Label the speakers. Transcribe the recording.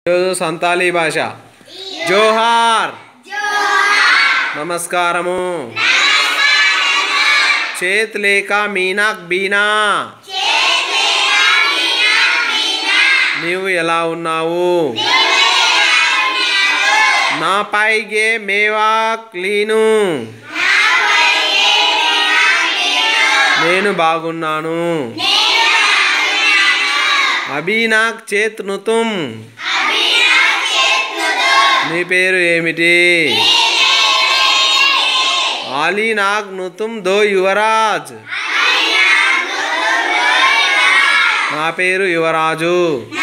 Speaker 1: ఈరోజు సంతాలీ భాష జోహార్ నమస్కారము చేత్ లేక మీనాక్ బీనా నీవు ఎలా ఉన్నావు నా పైగే మేవాక్ లీను నేను బాగున్నాను అభినాక్ చేత్ నుతుం నీ పేరు ఏమిటి ఆలీ నాగ్ నుతుం దో యువరాజ్ నా పేరు యువరాజు